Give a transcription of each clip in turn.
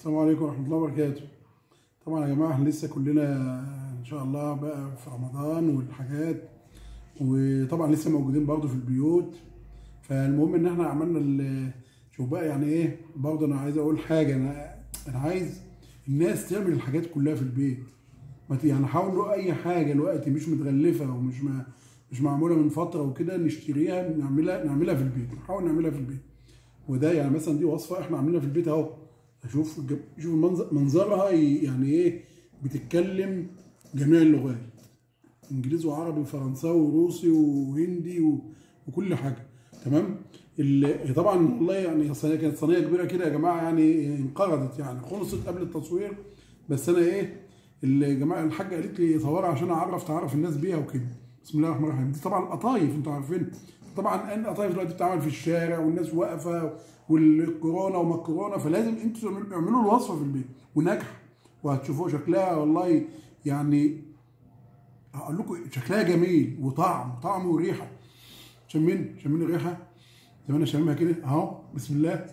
السلام عليكم ورحمة الله وبركاته طبعا يا جماعة احنا لسه كلنا ان شاء الله بقى في رمضان والحاجات وطبعا لسه موجودين برضه في البيوت فالمهم ان احنا عملنا ال- شوف بقى يعني ايه برضه انا عايز اقول حاجة انا انا عايز الناس تعمل الحاجات كلها في البيت ما ت- يعني حاولوا اي حاجة دلوقتي مش متغلفة ومش ما مش معمولة من فترة وكده نشتريها نعملها نعملها في البيت نحاول نعملها في البيت وده يعني مثلا دي وصفه احنا عاملينها في البيت اهو شوف الج- شوف المنظر منظرها ي- يعني ايه بتتكلم جميع اللغات انجليزي وعربي وفرنساوي وروسي وهندي و... وكل حاجه تمام ال... طبعا والله يعني صينيه كانت صينيه كبيره كده يا جماعه يعني انقرضت يعني خلصت قبل التصوير بس انا ايه الجماعه الحاجه قالت لي صورها عشان اعرف تعرف الناس بيها وكده بسم الله الرحمن الرحيم دي طبعا القطايف انتوا عارفين طبعا القطايف دلوقتي بتتعمل في الشارع والناس واقفه والكورونا وما الكورونا فلازم انتوا تعملوا- اعملوا الوصفه في البيت وناجحه وهتشوفوا شكلها والله يعني هقول لكم شكلها جميل وطعم طعم وريحه شمين شمين الريحه زي ما انا شاممها كده اهو بسم الله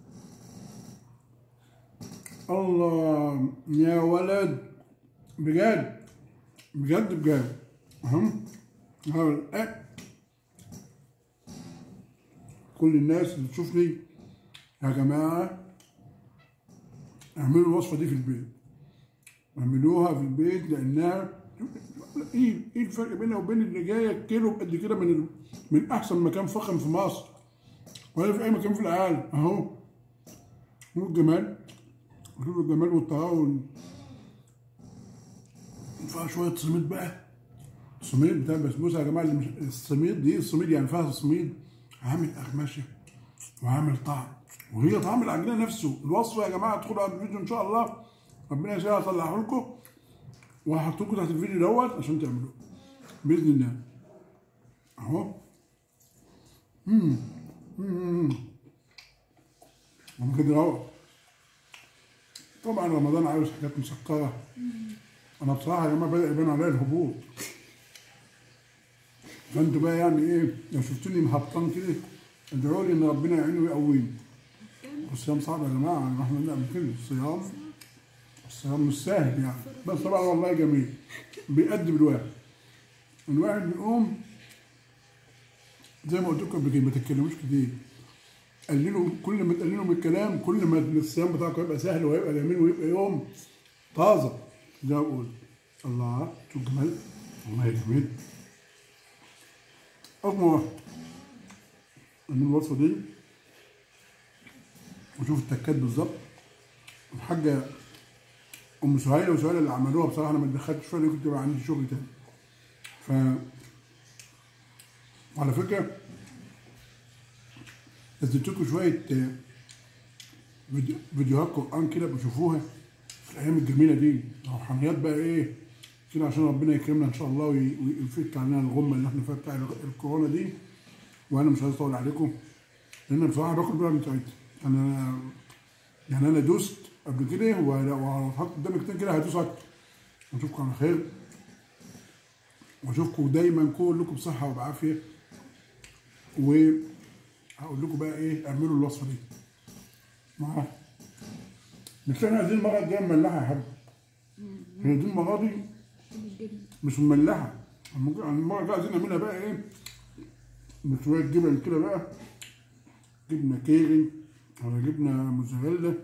الله يا ولد بجد بجد بجد اهو اهو الأكل. كل الناس اللي تشوفني يا جماعه اعملوا الوصفه دي في البيت اعملوها في البيت لانها ايه ايه الفرق بينها وبين اللي جايه كيلو قد كده من ال- من احسن مكان فخم في مصر ولا في اي مكان في العالم اهو شوف الجمال شوف الجمال والتعاون فيها شويه سميد بقى السميد بتاع البسبوسه يا جماعه اللي مش السميد دي السميد يعني فيها سميد عامل اغمشه وعامل طعم وهي طعم العجينه نفسه الوصفه يا جماعه ادخلوا على الفيديو ان شاء الله ربنا يسهل اطلعه لكم وهحط لكم تحت الفيديو دوت عشان تعملوه باذن الله اهو امم امم انا كده اهو طبعا رمضان عاوز حاجات مسكره انا بصراحه يا جماعه بدا يبان عليا الهبوط فانتوا بقى يعني ايه لو شفتوني مهبطان كده ادعوا لي ان ربنا يعيني ويقويني الصيام صعب يا جماعه احنا بنعمل كده الصيام الصيام مش سهل يعني بس طبعا والله جميل بيأدب الواحد الواحد بيقوم زي ما قلت لكم قبل كده ما تتكلموش كتير قللوا كل ما تقللوا من الكلام كل ما الصيام بتاعكم يبقى سهل ويبقى جميل ويبقى يوم طازه زي ما بقول الله شوف جمال والله جميل أجمل واحد من الوصفة دي وشوف التكات بالظبط الحاجة أم سهيلة وسهيلة اللي عملوها بصراحة أنا ما اتدخلتش فيها لأن كنت بقى عندي شغل تاني ف وعلى فكرة نزلت لكم شوية آه، فيديو- فيديوهات قرآن كده بشوفوها في الأيام الجميلة دي روحانيات بقى إيه كده عشان ربنا يكرمنا إن شاء الله وي- ويفك عننا الغمة اللي إحنا فيها بتاع الكورونا دي وأنا مش عايز أطول عليكم لأن بصراحة باخد بالي من ساعتها أنا يعني أنا دوست قبل كده ولو هحط قدامك تاني كده هدوس أكتر وأشوفكم على خير وأشوفكم دايما كلكم بصحة وبعافية وهقول لكم بقى إيه اعملوا الوصفة دي معاك مش احنا عايزين المرة الجاية مملحة يا حبيبي هي دي المرة دي مش مملحة ممكن المرة الجاية عايزين نعملها بقى ايه بشوية جبن كده بقى جبنة كيري ولا جبنة موزاريلا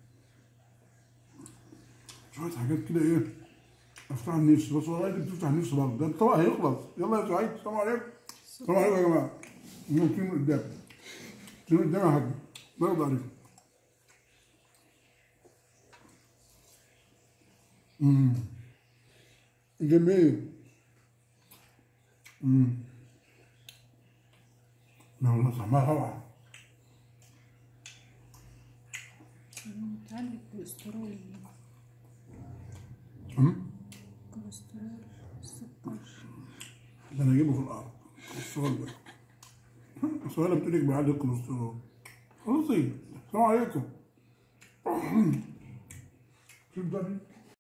شوية حاجات كده ايه افتح النفس بس والله دي بتفتح النفس برضه ده الطبق هيخلص يلا يا سعيد السلام عليكم السلام عليكم يا جماعة ممكن قدام تيجي قدام يا حاج برضه عليكم امم جميل امم لا والله طعمها روعة تعلي الكوليسترول امم الكوليسترول السكر ده انا اجيبه في الارض السؤال ده السؤال بتقول لك بعد الكوليسترول خلاص السلام عليكم شوف ده